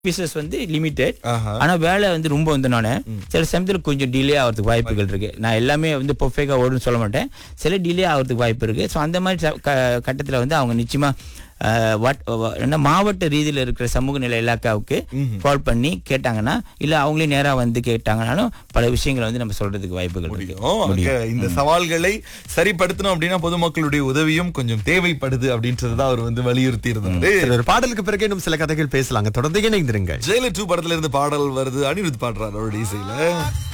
Pieces வந்து limited ஆஹா. ஆனா வேலை வந்து ரொம்ப வந்தனால சில சமயத்துல கொஞ்சம் டிலே ஆகிறதுக்கு வாய்ப்புகள் இருக்கு நான் எல்லாமே வந்து பெர்ஃபெக்டா ஓடுன்னு சொல்ல மாட்டேன் சில டிலே ஆகிறதுக்கு வாய்ப்பு இருக்கு ஸோ அந்த மாதிரி ச- க- கட்டத்துல வந்து அவங்க நிச்சயமா அஹ், what- வ- என்ன மாவட்ட ரீதியில இருக்கிற சமூக நிலை இலாக்காவுக்கு கால் பண்ணி கேட்டாங்கன்னா இல்ல அவங்களே நேரா வந்து கேட்டாங்கனாலும் பல விஷயங்களை வந்து நம்ம சொல்றதுக்கு வாய்ப்புகள் இருக்கு முடியும் அங்க இந்த சவால்களை சரிப்படுத்தணும் அப்படின்னா பொதுமக்களுடைய உதவியும் கொஞ்சம் தேவைப்படுது அப்படின்றத அவர் வந்து வலியுறுத்தி இருந்தாரு சரி, ஒரு பாடலுக்கு பிறகு இன்னும் சில கதைகள் பேசலாங்க தொடர்ந்து இணைந்திருங்கள் ஜெயிலர் டூ படத்துல இருந்து பாடல் வருது அனிருத் பாடுறாரு அவருடைய இசையில